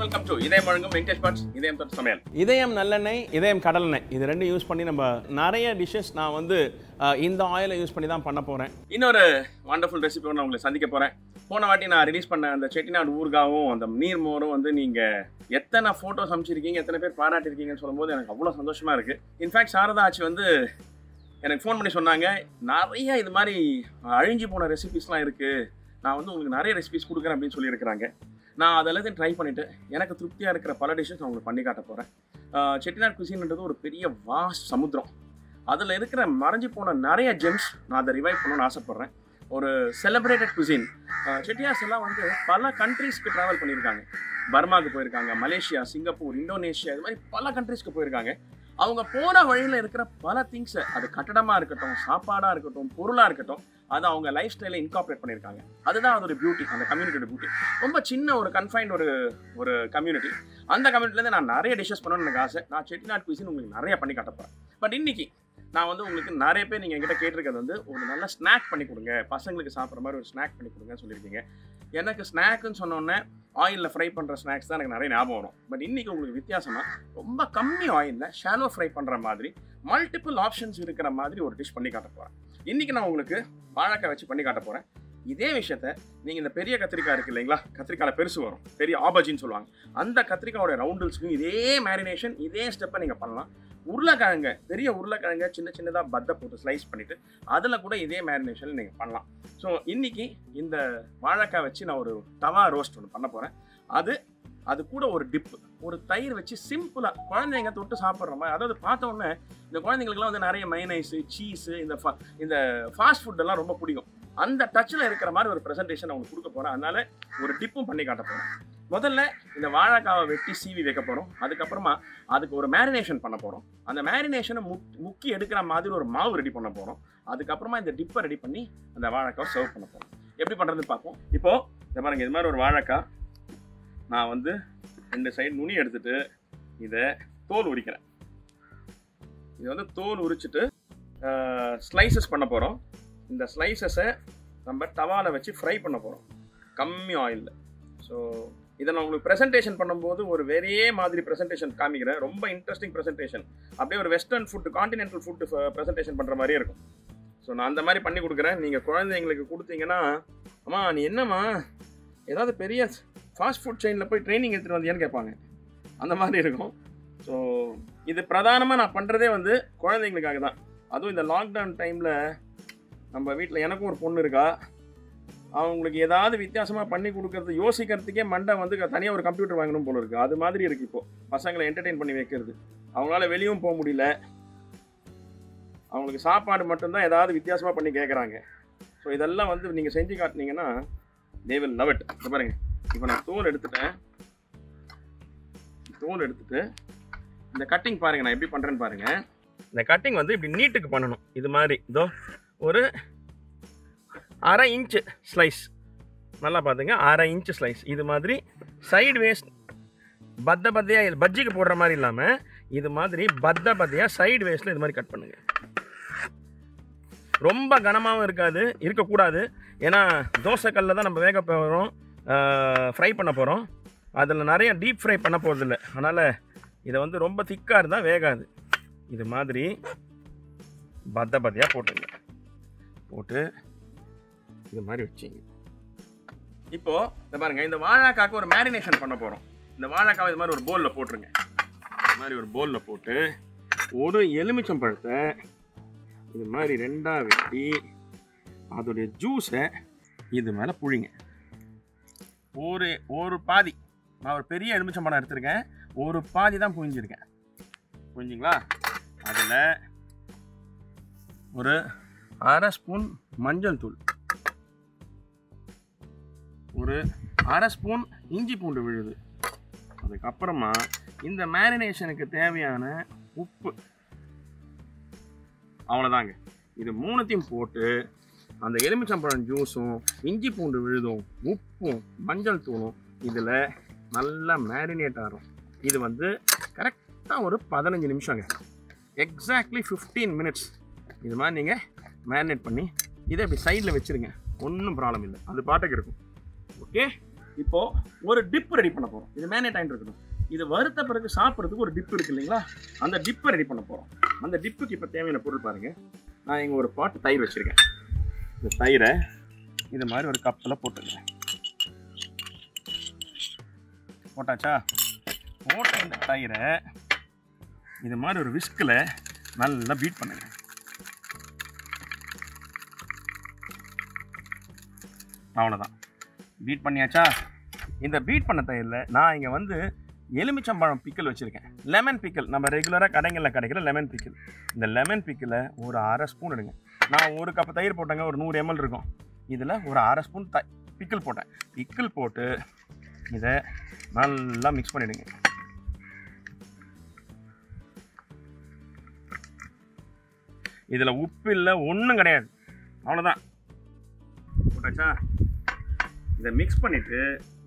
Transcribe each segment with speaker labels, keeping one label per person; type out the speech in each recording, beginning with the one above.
Speaker 1: welcome to இதயம் வழங்கும் Venkatesh puts இதயம் தொட்டு சமையல்
Speaker 2: இதயம் நல்லெண்ணெய் இதயம் கடலெண்ணெய் இது ரெண்டும் யூஸ் பண்ணி நம்ம நிறைய டிஷ்ஷஸ் நான் வந்து அஹ், இந்த ஆயிலை யூஸ் பண்ணி தான் பண்ண போகிறேன்
Speaker 1: இன்னொரு வண்டர்ஃபுல் ரெசிபியோட நான் உங்களை சந்திக்க போகிறேன் போன வாட்டி நான் ரிலீஸ் பண்ண அந்த செட்டிநாடு ஊர்காவும் அந்த நீர்மோரும் வந்து நீங்கள் எத்தனை ஃபோட்டோஸ் அமைச்சிருக்கீங்க எத்தனை பேர் பாராட்டிருக்கீங்கன்னு சொல்லும்போது எனக்கு அவ்வளோ சந்தோஷமாக இருக்குது இன்ஃபேக்ட் சாரதா ஆச்சி வந்து எனக்கு ஃபோன் பண்ணி சொன்னாங்க நிறைய இது மாதிரி அழிஞ்சு போன ரெசிபிஸ்லாம் இருக்குது நான் வந்து உங்களுக்கு நிறைய ரெசிபிஸ் கொடுக்குறேன் அப்படின்னு சொல்லியிருக்கிறாங்க நான் அதெல்லாத்தையும் ட்ரை பண்ணிவிட்டு எனக்கு திருப்தியாக இருக்கிற பல டிஷ்ஷஸ் நான் உங்களுக்கு பண்ணி காட்ட போகிறேன் செட்டிநாடு குசின்ன்றது ஒரு பெரிய வாஸ்ட் சமுத்திரம் அதில் இருக்கிற மறைஞ்சு போன நிறைய ஜெம்ஸ் நான் அதை ரிவைவ் பண்ணணும்னு ஆசைப்பட்றேன் ஒரு செலிப்ரேட்டட் குசின் செட்டியார்ஸ் எல்லாம் வந்து பல கண்ட்ரீஸ்க்கு ட்ராவல் பண்ணியிருக்காங்க பர்மாவுக்கு போயிருக்காங்க மலேசியா சிங்கப்பூர் இந்தோனேஷியா இது மாதிரி பல கண்ட்ரீஸ்க்கு போயிருக்காங்க அவங்க போன வழியில் இருக்கிற பல திங்ஸை அது கட்டடமாக இருக்கட்டும் சாப்பாடாக இருக்கட்டும் பொருளாக இருக்கட்டும் அதை அவங்க லைஃப் ஸ்டைலில் இன்கார்பரேட் பண்ணியிருக்காங்க அதுதான் அதோட பியூட்டி அந்த கம்யூனிட்டியோட பியூட்டி ரொம்ப சின்ன ஒரு கன்ஃபைன்ட் ஒரு ஒரு கம்யூனிட்டி அந்த கம்யூனிட்டிலேருந்து நான் நிறைய டிஷ்ஷஸ் பண்ணணும்னு எனக்கு ஆசை நான் செட்டிநாட் குயிசின் உங்களுக்கு நிறைய பண்ணி காட்ட போகிறேன் பட் இன்னைக்கு நான் வந்து உங்களுக்கு நிறைய பேர் நீங்கள் என்கிட்ட கேட்டிருக்கிறது வந்து ஒரு நல்ல ஸ்நாக் பண்ணி கொடுங்க பசங்களுக்கு சாப்பிட்ற மாதிரி ஒரு ஸ்நாக் பண்ணி கொடுங்கன்னு சொல்லியிருக்கீங்க எனக்கு ஸ்நாக்குன்னு சொன்னோன்னே ஆயிலில் ஃப்ரை பண்ணுற ஸ்நாக்ஸ் தான் எனக்கு நிறைய ஞாபகம் வரும் பட் இன்னைக்கு உங்களுக்கு வித்தியாசமாக ரொம்ப கம்மி ஆயிலில் ஷாலோ ஃப்ரை பண்ணுற மாதிரி மல்டிபிள் ஆப்ஷன்ஸ் இருக்கிற மாதிரி ஒரு டிஷ் பண்ணி காட்ட போகிறேன் இன்னைக்கு நான் உங்களுக்கு வாழைக்காய் வச்சு பண்ணி காட்ட போகிறேன் இதே விஷயத்த நீங்கள் இந்த பெரிய கத்திரிக்காய் இருக்கு இல்லைங்களா கத்திரிக்காயில் பெருசு வரும் பெரிய ஆபஜின்னு சொல்லுவாங்க அந்த கத்திரிக்காயோட ரவுண்டில்ஸ்க்கும் இதே மேரினேஷன் இதே ஸ்டெப்பை நீங்கள் பண்ணலாம் உருளைக்கிழங்க பெரிய உருளைக்கிழங்க சின்ன சின்னதாக பத்தை போட்டு ஸ்லைஸ் பண்ணிவிட்டு அதில் கூட இதே மேரினேஷன் நீங்கள் பண்ணலாம் ஸோ இன்னைக்கு இந்த வாழைக்காய் வச்சு நான் ஒரு தவா ரோஸ்ட் ஒன்று பண்ண போகிறேன் அது அது கூட ஒரு டிப் ஒரு தயிர் வச்சு சிம்பிளாக குழந்தைங்க தொட்டு சாப்பிட்ற மாதிரி அதாவது பார்த்த உடனே இந்த குழந்தைங்களுக்குலாம் வந்து நிறைய மைனைஸு சீஸு இந்த fa- இந்த ஃபாஸ்ட் ஃபுட்டெல்லாம் ரொம்ப பிடிக்கும் அந்த டச்சில் இருக்கிற மாதிரி ஒரு ப்ரெசன்டேஷன் அவங்களுக்கு கொடுக்க போகிறேன் அதனால ஒரு டிப்பும் பண்ணி காட்ட போகிறேன் முதல்ல இந்த வாழைக்காவை வெட்டி சீவி வைக்க போகிறோம் அதுக்கப்புறமா அதுக்கு ஒரு மேரினேஷன் பண்ண போகிறோம் அந்த மேரினேஷனை முக் முக்கி எடுக்கிற மாதிரி ஒரு மாவு ரெடி பண்ண போகிறோம் அதுக்கப்புறமா இந்த டிப்பை ரெடி பண்ணி அந்த வாழைக்காவை சர்வ் பண்ண போகிறோம் எப்படி பண்ணுறதுன்னு பார்ப்போம் இப்போது இந்த பாருங்க இது மாதிரி ஒரு வாழைக்காய் நான் வந்து ரெண்டு சைடு நுனி எடுத்துட்டு இதை தோல் உரிக்கிறேன் இது வந்து தோல் உரிச்சிட்டு ஸ்லைசஸ் பண்ண போகிறோம் இந்த ஸ்லைசஸை நம்ம தவாவில் வச்சு ஃப்ரை பண்ண போகிறோம் கம்மி ஆயிலில் ஸோ இதை நான் உங்களுக்கு ப்ரெசன்டேஷன் பண்ணும்போது ஒரு வெறியே மாதிரி ப்ரெசன்டேஷன் காமிக்கிறேன் ரொம்ப இன்ட்ரெஸ்டிங் ப்ரெசன்டேஷன் அப்படியே ஒரு western food continental food presentation பண்ணுற மாதிரியே இருக்கும் ஸோ நான் அந்த மாதிரி பண்ணி கொடுக்குறேன் நீங்கள் குழந்தைங்களுக்கு கொடுத்தீங்கன்னா அம்மா நீ என்னம்மா ஏதாவது பெரிய ஃபாஸ்ட் ஃபுட் செயினில் போய் ட்ரைனிங் எடுத்துகிட்டு வந்தியான்னு கேட்பாங்க அந்த மாதிரி இருக்கும் ஸோ இது பிரதானமாக நான் பண்ணுறதே வந்து குழந்தைங்களுக்காக தான் அதுவும் இந்த லாக்டவுன் டைமில் நம்ம வீட்டில் எனக்கும் ஒரு பொண்ணு இருக்கா அவங்களுக்கு ஏதாவது வித்தியாசமாக பண்ணி கொடுக்கறது யோசிக்கிறதுக்கே மண்டை வந்து தனியாக ஒரு கம்ப்யூட்டர் வாங்கணும் போல இருக்குது அது மாதிரி இருக்குது இப்போது பசங்களை என்டர்டெயின் பண்ணி வைக்கிறது அவங்களால வெளியும் போக முடியல அவங்களுக்கு சாப்பாடு மட்டும்தான் ஏதாவது வித்தியாசமாக பண்ணி கேட்குறாங்க ஸோ இதெல்லாம் வந்து நீங்கள் செஞ்சு காட்டினீங்கன்னா தே வில் லவ் இட் பாருங்க இப்போ நான் தோல் எடுத்துட்டேன் தோல் எடுத்துட்டு இந்த கட்டிங் பாருங்க நான் எப்படி பண்ணுறேன்னு பாருங்க இந்த கட்டிங் வந்து இப்படி நீட்டுக்கு பண்ணணும் இது மாதிரி இதோ ஒரு அரை இன்ச்சு ஸ்லைஸ் நல்லா பார்த்துங்க அரை இன்ச்சு ஸ்லைஸ் இது மாதிரி சைடு வேஸ்ட் பத்த பத்தையாக பஜ்ஜிக்கு போடுற மாதிரி இல்லாமல் இது மாதிரி பத்த பத்தையாக சைடு வேஸ்ட்டில் இது மாதிரி கட் பண்ணுங்க ரொம்ப கனமாகவும் இருக்காது இருக்கக்கூடாது ஏன்னா தோசைக்கல்ல தான் நம்ம வேக போகிறோம் ஃப்ரை பண்ண போகிறோம் அதில் நிறைய டீப் ஃப்ரை பண்ண போகிறதில்ல அதனால் இதை வந்து ரொம்ப திக்காக இருந்தால் வேகாது இது மாதிரி பத்த பத்தையாக போட்டுங்க போட்டு இது மாதிரி வச்சிங்க இப்போது இந்த பாருங்க இந்த வாழைக்காக்கு ஒரு மேரினேஷன் பண்ண போகிறோம் இந்த வாழைக்காவை இது மாதிரி ஒரு போலில் போட்டுருங்க இது மாதிரி ஒரு போலில் போட்டு ஒரு எலுமிச்சம் பழத்தை இது மாதிரி ரெண்டாக வெட்டி அதோடைய ஜூஸை இது மேலே புழிங்க ஒரு ஒரு பாதி நான் ஒரு பெரிய எலுமிச்சம்பழம் எடுத்திருக்கேன் ஒரு பாதி தான் புழிஞ்சிருக்கேன் புரிஞ்சுங்களா அதில் ஒரு அரை ஸ்பூன் மஞ்சள் தூள் ஒரு அரை ஸ்பூன் இஞ்சி பூண்டு விழுது அதுக்கப்புறமா இந்த மேரினேஷனுக்கு தேவையான உப்பு அவ்வளோதாங்க இது மூணுத்தையும் போட்டு அந்த எலுமிச்சம்பழம் ஜூஸும் இஞ்சி பூண்டு விழுதும் உப்பும் மஞ்சள் தூளும் இதில் நல்லா மேரினேட் ஆகும் இது வந்து கரெக்டாக ஒரு பதினஞ்சு நிமிஷங்க எக்ஸாக்ட்லி ஃபிஃப்டீன் மினிட்ஸ் இது மாதிரி நீங்கள் மேரினேட் பண்ணி இதை இப்படி சைடில் வச்சுருங்க ஒன்றும் ப்ராப்ளம் இல்லை அது பாட்டுக்கு இருக்கும் ஓகே இப்போ ஒரு டிப் ரெடி பண்ண போறோம் இது மேனேட் ஆயிட்டு இருக்கணும் இது வறுத்த பிறகு சாப்பிட்றதுக்கு ஒரு டிப் இருக்கு இல்லைங்களா அந்த டிப்பை ரெடி பண்ண போறோம் அந்த டிப்புக்கு இப்போ தேவையான பொருள் பாருங்க நான் இங்க ஒரு பாட்டு தயிர் வச்சிருக்கேன் இந்த தயிரை இது மாதிரி ஒரு கப்பில் போட்டுக்கிறேன் போட்டாச்சா போட்ட இந்த தயிரை இது மாதிரி ஒரு விஸ்கில் நல்லா பீட் பண்ணுங்க அவ்வளோதான் பீட் பண்ணியாச்சா இந்த பீட் பண்ண தயிரில் நான் இங்கே வந்து எலுமிச்சம்பழம் பிக்கல் வச்சுருக்கேன் லெமன் பிக்கல் நம்ம ரெகுலராக கடைகளில் கிடைக்கிற லெமன் பிக்கல் இந்த லெமன் பிக்கில் ஒரு அரை ஸ்பூன் எடுங்க நான் ஒரு கப் தயிர் போட்டேங்க ஒரு நூறு எம்எல் இருக்கும் இதில் ஒரு அரை ஸ்பூன் த பிக்கல் போட்டேன் பிக்கல் போட்டு இதை நல்லா மிக்ஸ் பண்ணிவிடுங்க இதில் உப்பு இல்லை ஒன்றும் கிடையாது அவ்வளோதான் போட்டாச்சா இதை மிக்ஸ் பண்ணிட்டு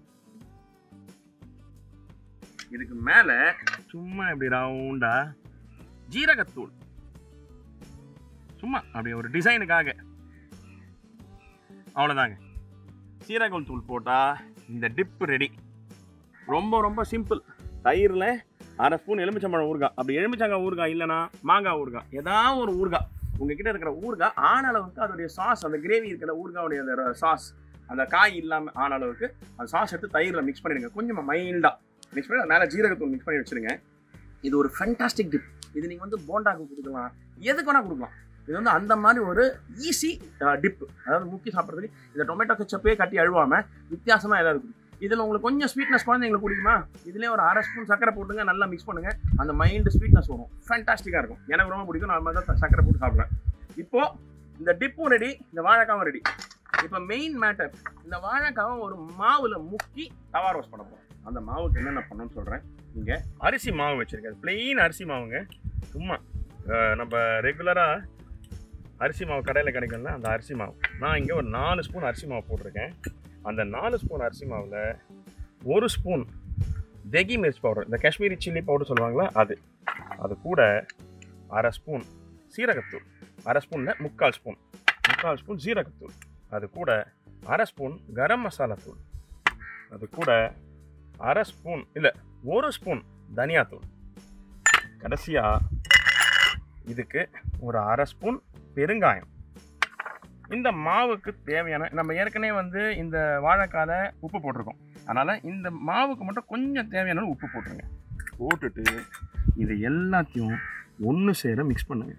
Speaker 1: இதுக்கு மேலே சும்மா இப்படி ரவுண்டா ஜீரகத்தூள் சும்மா அப்படி ஒரு டிசைனுக்காக அவ்வளோதாங்க சீரகம் தூள் போட்டால் இந்த டிப்பு ரெடி ரொம்ப ரொம்ப சிம்பிள் தயிரில் அரை ஸ்பூன் எலுமிச்சம்பழம் ஊறுகாய் அப்படி எலுமிச்சங்காய் ஊறுகாய் இல்லைன்னா மாங்காய் ஊறுகாய் ஏதாவது ஒரு ஊறுகாய் உங்ககிட்ட இருக்கிற ஊறுகாய் ஆன அளவுக்கு அதோடைய சாஸ் அந்த கிரேவி இருக்கிற ஊறுகாவுடைய அந்த சாஸ் அந்த காய் இல்லாமல் ஆன அளவுக்கு அந்த சாஸ் எடுத்து தயிரில் மிக்ஸ் பண்ணிடுங்க கொஞ்சம் மைல்டாக மிக்ஸ் பண்ணி அது மேலே ஜீரகத்தூள் மிக்ஸ் பண்ணி வச்சுருங்க இது ஒரு ஃபென்டாஸ்டிக் டிப் இது நீங்கள் வந்து போண்டாக்கு கொடுக்கலாம் எதுக்கு வேணால் கொடுக்கலாம் இது வந்து அந்த மாதிரி ஒரு ஈஸி டிப் அதாவது முக்கி சாப்பிட்றதுக்கு இந்த டொமேட்டோ கச்சப்பே கட்டி அழுவாமல் வித்தியாசமாக ஏதாவது கொடுக்கும் இதில் உங்களுக்கு கொஞ்சம் ஸ்வீட்னஸ் குழந்தைங்களுக்கு பிடிக்குமா இதுலேயே ஒரு அரை ஸ்பூன் சக்கரை போட்டுங்க நல்லா மிக்ஸ் பண்ணுங்க அந்த மைல்டு ஸ்வீட்னஸ் வரும் ஃபேண்டாஸ்டிக்காக இருக்கும் எனக்கு ரொம்ப பிடிக்கும் நான் மாதிரி தான் சக்கரை போட்டு சாப்பிடுவேன் இப்போ இந்த டிப்பும் ரெடி இந்த வாழைக்காவும் ரெடி இப்போ மெயின் மேட்டர் இந்த வாழைக்காவை ஒரு மாவில் முக்கி தவா ரோஸ்ட் பண்ண போகிறோம் அந்த மாவுக்கு என்னென்ன பண்ணணும்னு சொல்கிறேன் இங்கே அரிசி மாவு வச்சுருக்கேன் பிளெயின் அரிசி மாவுங்க சும்மா அஹ், நம்ம ரெகுலராக அரிசி மாவு கடையில் கிடைக்கும்ல அந்த அரிசி மாவு நான் இங்கே ஒரு நாலு ஸ்பூன் அரிசி மாவு போட்டிருக்கேன் அந்த நாலு ஸ்பூன் அரிசி மாவில் ஒரு ஸ்பூன் தெகி மிர்ச் பவுடர் இந்த காஷ்மீரி சில்லி பவுடர் சொல்லுவாங்களா அது அது கூட அரை ஸ்பூன் சீரகத்தூள் அரை ஸ்பூனில் முக்கால் ஸ்பூன் முக்கால் ஸ்பூன் சீரகத்தூள் அது கூட அரை ஸ்பூன் கரம் மசாலா தூள் அது கூட அரை ஸ்பூன் இல்லை ஒரு ஸ்பூன் தனியாத்தூள் கடைசியாக இதுக்கு ஒரு அரை ஸ்பூன் பெருங்காயம் இந்த மாவுக்கு தேவையான நம்ம ஏற்கனவே வந்து இந்த வாழைக்கால உப்பு போட்டிருக்கோம் அதனால் இந்த மாவுக்கு மட்டும் கொஞ்சம் தேவையான அளவு உப்பு போட்டுருங்க போட்டுட்டு இது எல்லாத்தையும் ஒன்று சேர மிக்ஸ் பண்ணுங்க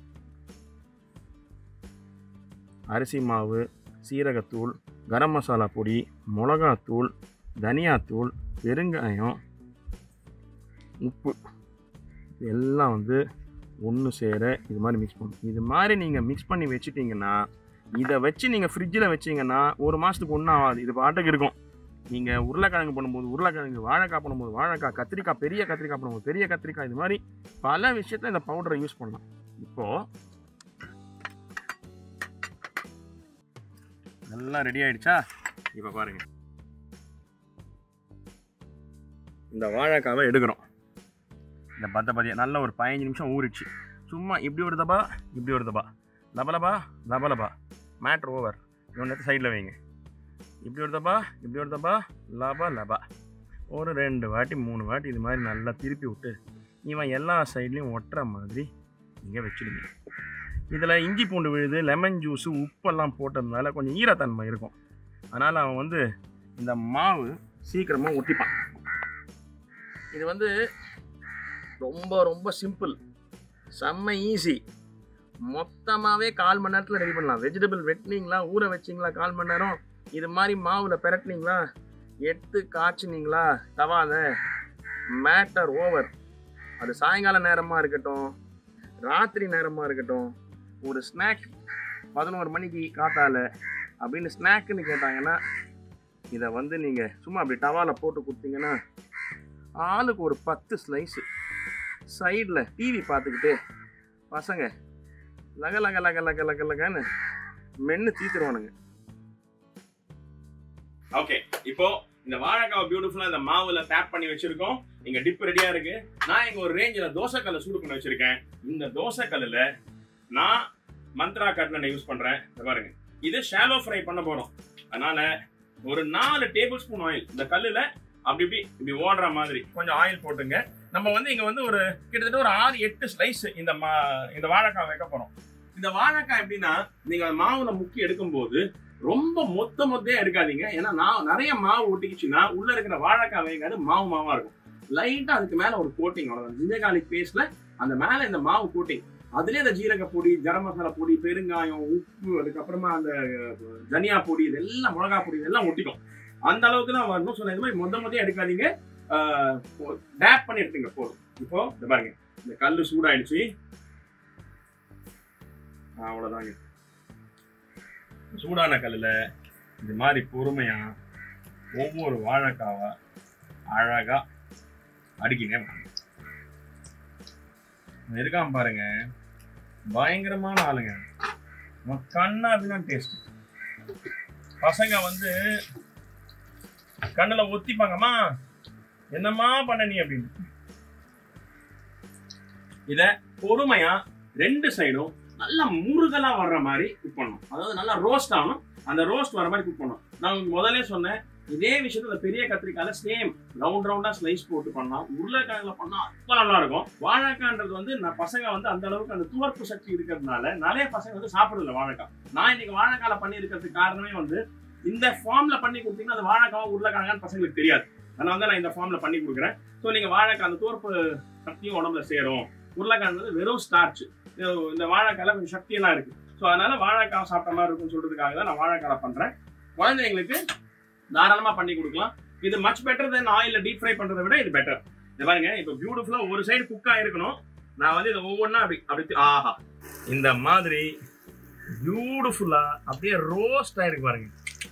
Speaker 1: அரிசி மாவு சீரகத்தூள் கரம் மசாலா பொடி மிளகாத்தூள் தனியாத்தூள் பெருங்காயம் உப்பு இது எல்லாம் வந்து ஒன்று சேர இது மாதிரி மிக்ஸ் பண்ணணும் இது மாதிரி நீங்கள் மிக்ஸ் பண்ணி வச்சுட்டிங்கன்னா இதை வச்சு நீங்கள் ஃப்ரிட்ஜில் வச்சிங்கன்னா ஒரு மாதத்துக்கு ஒன்றும் ஆகாது இது பாட்டுக்கு இருக்கும் நீங்கள் உருளைக்கிழங்கு பண்ணும்போது உருளைக்கிழங்கு வாழைக்காய் பண்ணும்போது வாழைக்காய் கத்திரிக்காய் பெரிய கத்திரிக்காய் பண்ணும்போது பெரிய கத்திரிக்காய் இது மாதிரி பல விஷயத்தில் இந்த பவுடரை யூஸ் பண்ணலாம் இப்போது நல்லா ரெடி ஆயிடுச்சா இப்போ பாருங்க இந்த வாழைக்காவை எடுக்கிறோம் இந்த பத்த பதிய நல்ல ஒரு பதினஞ்சு நிமிஷம் ஊறிடுச்சு சும்மா இப்படி ஒரு தபா இப்படி ஒரு தபா லபலபா லபலபா மேட்ரு ஓவர் இவன் எடுத்து சைடில் வைங்க இப்படி ஒரு தபா இப்படி ஒரு தபா லபா லபா ஒரு ரெண்டு வாட்டி மூணு வாட்டி இது மாதிரி நல்லா திருப்பி விட்டு இவன் எல்லா சைட்லேயும் ஒட்டுற மாதிரி இங்கே வச்சுடுங்க இதில் இஞ்சி பூண்டு விழுது லெமன் ஜூஸு உப்பெல்லாம் போட்டதுனால கொஞ்சம் ஈரத்தன்மை இருக்கும் அதனால் அவன் வந்து இந்த மாவு சீக்கிரமாக ஒட்டிப்பான் இது வந்து ரொம்ப ரொம்ப சிம்பிள் செம்ம ஈஸி மொத்தமாகவே கால் மணி நேரத்தில் ரெடி பண்ணலாம் வெஜிடபிள் வெட்டினீங்களா ஊற வச்சிங்களா கால் மணி நேரம் இது மாதிரி மாவில் பெரட்டினீங்களா எடுத்து காய்ச்சினீங்களா தவால மேட்டர் ஓவர் அது சாயங்கால நேரமாக இருக்கட்டும் ராத்திரி நேரமாக இருக்கட்டும் ஒரு ஸ்நாக் பதினோரு மணிக்கு காத்தால அப்படின்னு ஸ்நாக்குன்னு கேட்டாங்கன்னா இதை வந்து நீங்கள் சும்மா அப்படி டவாவில் போட்டு கொடுத்தீங்கன்னா ஆளுக்கு ஒரு பத்து ஸ்லைஸு சைடில் டிவி பார்த்துக்கிட்டு பசங்க லக லக லக லக லக லகன்னு மென்று தீத்துருவானுங்க ஓகே இப்போ இந்த வாழைக்காவை பியூட்டிஃபுல்லா இந்த மாவுல டேப் பண்ணி வச்சிருக்கோம் இங்க டிப் ரெடியா இருக்கு நான் இங்க ஒரு ரேஞ்சில் தோசைக்கல்லை சூடு பண்ணி வச்சிருக்கேன் இந்த தோசைக்கல்லுல நான் மந்த்ரா கட்லனை யூஸ் பண்றேன் இங்க பாருங்க இது ஷாலோ ஃப்ரை பண்ண போறோம் அதனால ஒரு நாலு டேபிள் ஸ்பூன் ஆயில் இந்த கல்லுல அப்படி இப்படி இப்படி ஓடுற மாதிரி கொஞ்சம் ஆயில் போட்டுங்க நம்ம வந்து இங்க வந்து ஒரு கிட்டத்தட்ட ஒரு ஆறு எட்டு ஸ்லைஸ் இந்த மா இந்த வாழைக்காய் வைக்க போறோம் இந்த வாழைக்காய் எப்படின்னா நீங்க மாவுல முக்கி எடுக்கும்போது ரொம்ப மொத்த மொத்தையா எடுக்காதீங்க ஏன்னா நான் நிறைய மாவு ஒட்டிக்கிச்சுன்னா உள்ள இருக்கிற வாழைக்காய் வேகாது மாவு மாவா இருக்கும் லைட்டா அதுக்கு மேல ஒரு கோட்டிங் அவ்வளவுதான் ஜிஞ்சர் garlic பேஸ்ட்ல அந்த மேல இந்த மாவு கோட்டிங் அதுலயே இந்த ஜீரக பொடி கரம் மசாலா பொடி பெருங்காயம் உப்பு அதுக்கப்புறமா அந்த அஹ், தனியா பொடி இதெல்லாம் மிளகா பொடி இதெல்லாம் ஒட்டிக்கும் அந்த அளவுக்கு தான் வரணும் சொன்ன இது மாதிரி மொத்த மொத்தையா எடுக்காதீங்க டேப் பண்ணி எடுத்துங்க போதும் இப்போ இந்த பாருங்க இந்த கல்லு சூடாயிடுச்சு அவ்வளவுதாங்க சூடான கல்லுல இந்த மாதிரி பொறுமையா ஒவ்வொரு வாழைக்காவா அழகா அடிக்கிங்க இவன் இருக்கான் பாருங்க பயங்கரமான ஆளுங்க அவன் கண்ணா அப்படிதான் டேஸ்ட் பசங்க வந்து கண்ணுல ஒத்திப்பாங்கம்மா என்னம்மா பண்ண நீ அப்படின்னு இத பொறுமையா ரெண்டு சைடும் நல்லா முருகலா வர்ற மாதிரி குக் பண்ணணும் அதாவது நல்லா ரோஸ்ட் ஆகணும் அந்த ரோஸ்ட் வர மாதிரி குக் பண்ணணும் நான் உங்களுக்கு முதல்ல சொன்னேன் இதே விஷயத்த இந்த பெரிய கத்திரிக்காயில சேம் ரவுண்ட் ரவுண்டா ஸ்லைஸ் போட்டு பண்ணலாம் உருளைக்கிழங்குல பண்ணா ரொம்ப நல்லா இருக்கும் வாழைக்கான்றது வந்து நான் பசங்க வந்து அந்த அளவுக்கு அந்த துவர்ப்பு சக்தி இருக்கிறதுனால நிறைய பசங்க வந்து சாப்பிடல வாழைக்காய் நான் இன்னைக்கு வாழைக்கால பண்ணி இருக்கிறதுக்கு காரணமே வந்து இந்த ஃபார்ம்ல பண்ணி கொடுத்தீங்கன்னா அது வாழைக்காவா உருளைக்கிழங்கான்னு பசங்களுக்கு தெரியாது அதனால தான் நான் இந்த ஃபார்ம்ல பண்ணி கொடுக்குறேன் ஸோ நீங்க வாழைக்காய் அந்த துவர்ப்பு சக்தியும் உடம்புல சேரும் உருளைக்கிழங்கு வந்து வெறும் ஸ்டார்ச் இந்த வாழைக்காயில கொஞ்சம் சக்தியெல்லாம் இருக்கு ஸோ அதனால வாழைக்காய் சாப்பிட்ட மாதிரி இருக்கும்னு சொல்றதுக்காக தான் நான் வாழைக்காய் பண்றேன் குழந்தைங்களுக்கு தாராளமா பண்ணி கொடுக்கலாம் இது மச் பெட்டர் தென் ஆயில டீப் ஃப்ரை பண்றதை விட இது பெட்டர் இது பாருங்க இப்போ பியூட்டிஃபுல்லா ஒரு சைடு குக் ஆயிருக்கணும் நான் வந்து இதை ஒவ்வொன்றா அப்படி அப்படி தி- ஆஹா இந்த மாதிரி பியூட்டிஃபுல்லா அப்படியே ரோஸ்ட் ஆயிருக்கு பாருங்க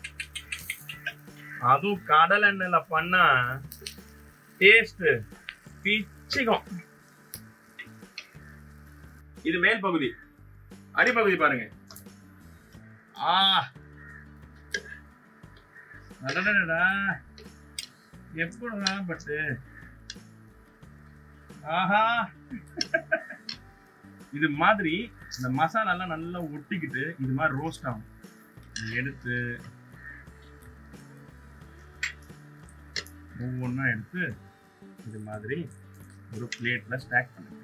Speaker 1: அதுவும் கடல் எண்ணெயில பண்ணா டேஸ்ட் பிச்சிக்கும் இது மேல் பகுதி அடிப்பகுதி பாருங்க ஆ அடடடடா எப்படா பட்டு ஆஹா இது மாதிரி இந்த மசாலாலாம் நல்லா ஒட்டிக்கிட்டு இது மாதிரி ரோஸ்ட் ஆகும் இதை எடுத்து ஒவ்வொன்றா எடுத்து இது மாதிரி ஒரு பிளேட்ல ஸ்டாக் பண்ணுங்க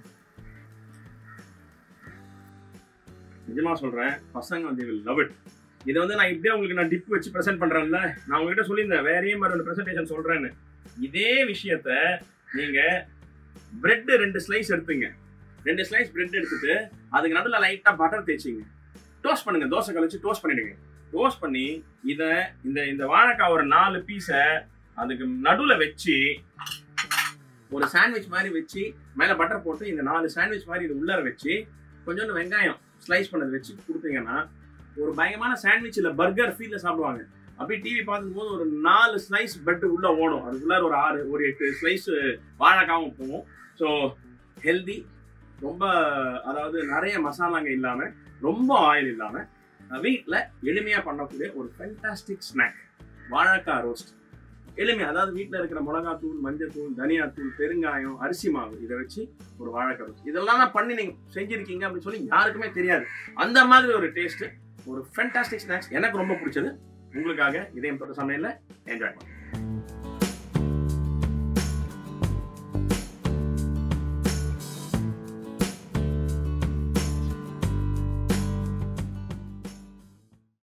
Speaker 1: நிஜமா சொல்றேன் பசங்க வந்து லவ் இட் இதை வந்து நான் இப்படியே உங்களுக்கு நான் டிப் வச்சு ப்ரெசென்ட் பண்றேன்ல நான் உங்ககிட்ட சொல்லியிருந்தேன் வேறையே மாதிரி ஒரு ப்ரெசன்டேஷன் சொல்றேன்னு இதே விஷயத்த நீங்க பிரெட் ரெண்டு ஸ்லைஸ் எடுத்துங்க ரெண்டு ஸ்லைஸ் பிரெட் எடுத்துட்டு அதுக்கு நடுவில் லைட்டா பட்டர் தேய்ச்சிங்க டோஸ்ட் பண்ணுங்க தோசை கழிச்சு டோஸ்ட் பண்ணிடுங்க டோஸ்ட் பண்ணி இதை இந்த இந்த வாழைக்காய் ஒரு நாலு பீஸை அதுக்கு நடுவில் வச்சு ஒரு சாண்ட்விச் மாதிரி வச்சு மேலே பட்டர் போட்டு இந்த நாலு சாண்ட்விச் மாதிரி இது உள்ளார வச்சு கொஞ்சோண்டு வெங்காயம் ஸ்லைஸ் பண்ணது வச்சு கொடுத்தீங்கன்னா ஒரு பயங்கரமான சாண்ட்விச் இல்லை பர்கர் ஃபீல்ல சாப்பிடுவாங்க அப்படியே டிவி பார்க்கும்போது ஒரு நாலு ஸ்லைஸ் பெட் உள்ள ஓடும் அதுக்குள்ளார ஒரு ஆறு ஒரு எட்டு ஸ்லைஸ் வாழைக்காவும் போகும் ஸோ ஹெல்தி ரொம்ப அதாவது நிறைய மசாலாங்க இல்லாமல் ரொம்ப ஆயில் இல்லாமல் வீட்டில் எளிமையாக பண்ணக்கூடிய ஒரு ஃபென்டாஸ்டிக் ஸ்நாக் வாழைக்காய் ரோஸ்ட் எளிமை அதாவது வீட்டில் இருக்கிற மிளகாத்தூள் மஞ்சத்தூள் தனியாத்தூள் பெருங்காயம் அரிசி மாவு இதை வச்சு ஒரு வாழைக்காய் ரோஸ்ட் இதெல்லாம் தான் பண்ணி நீங்கள் செஞ்சிருக்கீங்க அப்படின்னு சொல்லி யாருக்குமே தெரியாது அந்த மாதிரி ஒரு டேஸ்ட் ஒரு ஃபென்டாஸ்டிக் ஸ்நாக்ஸ் எனக்கு ரொம்ப பிடிச்சது உங்களுக்காக இதயம் தொட்ட சமையலில் என்ஜாய் பண்ணுங்க